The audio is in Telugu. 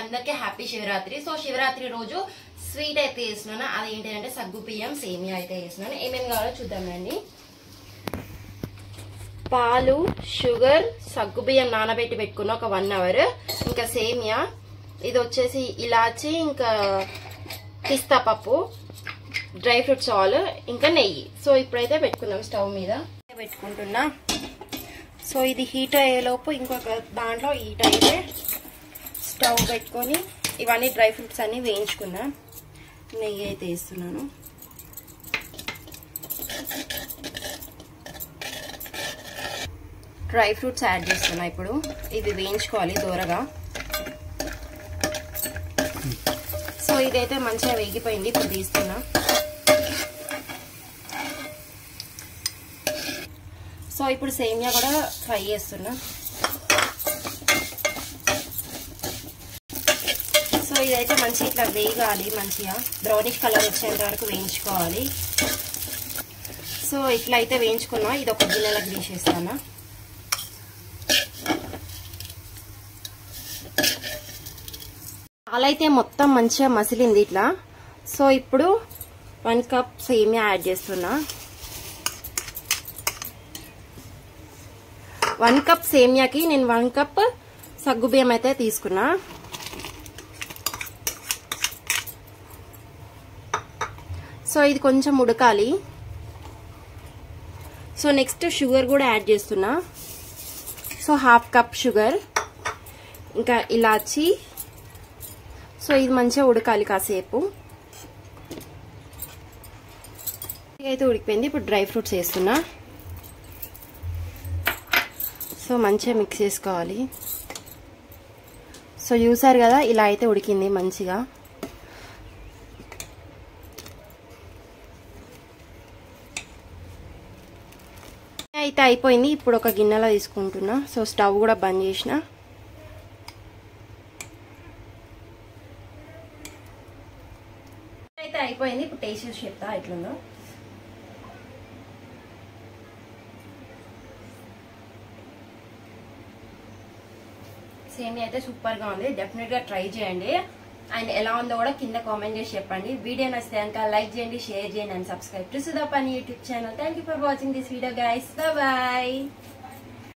అందరికీ హ్యాపీ శివరాత్రి సో శివరాత్రి రోజు స్వీట్ అయితే వేస్తున్నాను అది ఏంటంటే సగ్గు బియ్యం సేమియా అయితే వేస్తున్నాను ఏమేమి కావాలో చూద్దామండి పాలు షుగర్ సగ్గు బియ్యం నానబెట్టి పెట్టుకున్న ఒక వన్ అవర్ ఇంకా సేమియా ఇది వచ్చేసి ఇలాచి ఇంకా పిస్తా పప్పు డ్రై ఫ్రూట్స్ ఆల్ ఇంకా నెయ్యి సో ఇప్పుడైతే పెట్టుకుందాం స్టవ్ మీద పెట్టుకుంటున్నా సో ఇది హీట్ అయ్యేలోపు ఇంకొక దాంట్లో హీట్ అయితే స్టవ్ పెట్టుకొని ఇవన్నీ డ్రై ఫ్రూట్స్ అన్ని వేయించుకున్నా నెయ్యి అయితే వేస్తున్నాను డ్రై ఫ్రూట్స్ యాడ్ చేస్తున్నా ఇప్పుడు ఇవి వేయించుకోవాలి దూరగా సో ఇదైతే మంచిగా వేగిపోయింది ఇప్పుడు తీస్తున్నా సో ఇప్పుడు సేమియా కూడా ఫ్రై చేస్తున్నా సో ఇదైతే మంచిగా ఇట్లా వేగాలి మంచిగా బ్రౌనిష్ కలర్ వచ్చేంత వరకు వేయించుకోవాలి సో ఇట్లా అయితే వేయించుకున్నా ఇది ఒక గిన్నెలకు తీసేస్తాను పాలైతే మొత్తం మంచిగా మసిలింది ఇట్లా సో ఇప్పుడు వన్ కప్ సేమియా యాడ్ చేస్తున్నా వన్ కప్ సేమియాకి నేను వన్ కప్ సగ్గుబియ్యం అయితే తీసుకున్నా సో ఇది కొంచెం ఉడకాలి సో నెక్స్ట్ షుగర్ కూడా యాడ్ చేస్తున్నా సో హాఫ్ కప్ షుగర్ ఇంకా ఇలాచి సో ఇది మంచిగా ఉడకాలి కాసేపు అయితే ఉడికిపోయింది ఇప్పుడు డ్రై ఫ్రూట్స్ వేస్తున్నా సో మంచిగా మిక్స్ చేసుకోవాలి సో చూసారు కదా ఇలా అయితే ఉడికింది మంచిగా అయితే అయిపోయింది ఇప్పుడు ఒక గిన్నెలో తీసుకుంటున్నా సో స్టవ్ కూడా బంద్ చేసిన అయితే అయిపోయింది ఇప్పుడు టేస్ట్ చేసి చెప్తా ఎట్లుందో సేమియా అయితే సూపర్ గా ఉంది డెఫినెట్ గా ట్రై చేయండి అండ్ ఎలా ఉందో కూడా కింద కామెంట్ చేసి చెప్పండి వీడియో నచ్చితే కనుక లైక్ చేయండి షేర్ చేయండి and subscribe to Sudhapani YouTube channel thank you for watching this video guys bye